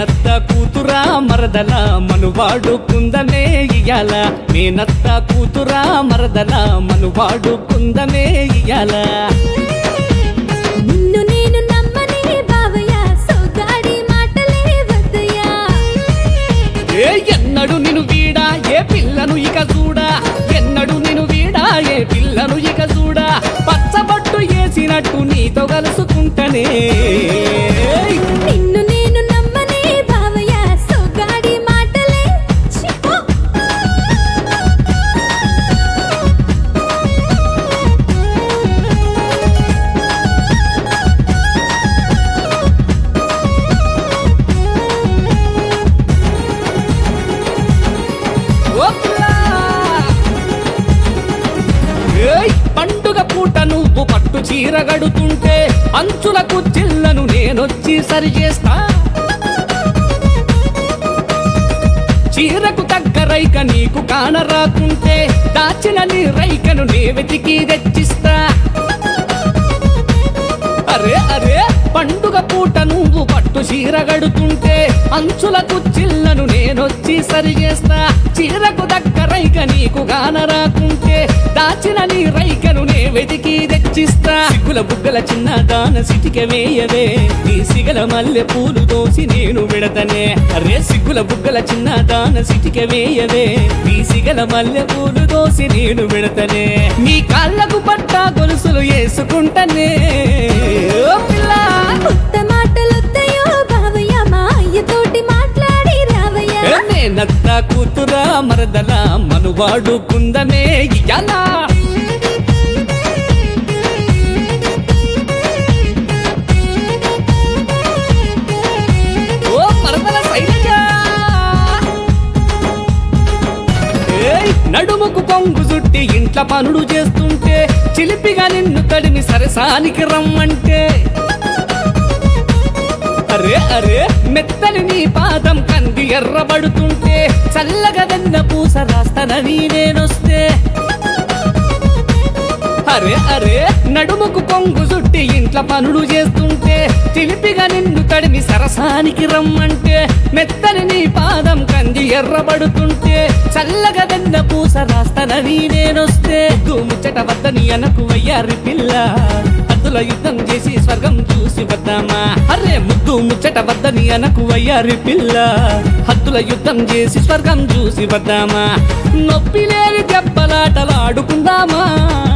మేనత్త కూతురా మరదల మనువాడు కుందమే ఇయ్యాల మేనత్త కూతురా మరదల మనువాడు కుందమే ఇయ్యాల నిన్ను నేను నమ్మని బావయ్య సోగాడి మాటలే వద్దయ్యా ఏ ఎన్నడు నిన్ను వీడా ఏ పిల్లను ఇక చూడా ఎన్నడు నిన్ను వీడా ఏ పిల్లను ఇక చూడా పచ్చబట్టు వేసినట్టు నీతో కలుసుకుంటనే నిన్ను నేను నమ్మని బావయ్య సోగాడి మాటలే ఛీ, పో. ఓ పిల్లా! ఏయ్ పండుగ పూట నువ్వు పట్టు చీర గడుతుంటే అంచులకు చిల్లను నేనొచ్చి సరి చేస్తా చీరకు తగ్గ రైక నీకు కానరాకుంటే దాచిన నీ రైకను నే వెతికి తెచ్చిస్తా అరే అరే పండుగ పూట నువ్వు పట్టు చీర గడుతుంటే అంచులకు చిల్లను నేనొచ్చి సరి చేస్తా చీరకు దక్క రైక నీకు గాన రాకుంటే దాచిన నీ రైకను నే వెతికి తెచ్చిస్తా సిగ్గుల బుగ్గల చిన్న దాన సిటిక వేయవే నీ సిగల మల్లె పూలు దోసి నేను విడతనే అరే సిగ్గుల బుగ్గల చిన్న దాన సిటిక వేయవే నీ సిగల మల్లె పూలు దోసి నేను విడతనే నీ కాళ్ళకు పట్ట గొలుసులు వేసుకుంటనే ఓ పిల్లా కొత్త మాటలొద్దయో బావయ్య మా అయ్యతోటి మాట్లాడి రావయ్య నేనత్త కూతురా మరదల మనువాడు కుందమే ఇయ్యాలా ఓ మరదల శైలజ ఏయ్, నడుముకు కొంగు చుట్టి ఇంట్ల పనులు చేస్తుంటే చిలిపిగా నిన్ను తడిని సరసానికి రమ్మంటే అరే అరే మెత్తని నీ పాదం కంది ఎర్రబడుతుంటే చల్లగా వెన్న పూస రాస్తానని నేనొస్తే అరే అరే నడుముకు కొంగు చుట్టి ఇంట్ల పనులు చేస్తుంటే చిలిపిగా నిన్ను తడిమి సరసానికి రమ్మంటే మెత్తని నీ పాదం కంది ఎర్రబడుతుంటే చల్లగా వెన్న పూస రాస్తానని నేనొస్తే ముద్దు ముచ్చట వద్దని అనకు వయ్యారి పిల్ల అద్దుల యుద్ధం చేసి స్వర్గం చూసి వద్దామా అరే ముద్దు ముచ్చట వద్దని అనకు వయ్యారి పిల్ల హద్దుల యుద్ధం చేసి స్వర్గం చూసి వద్దామా నొప్పి లేని దెబ్బలాటలాడుకుందామా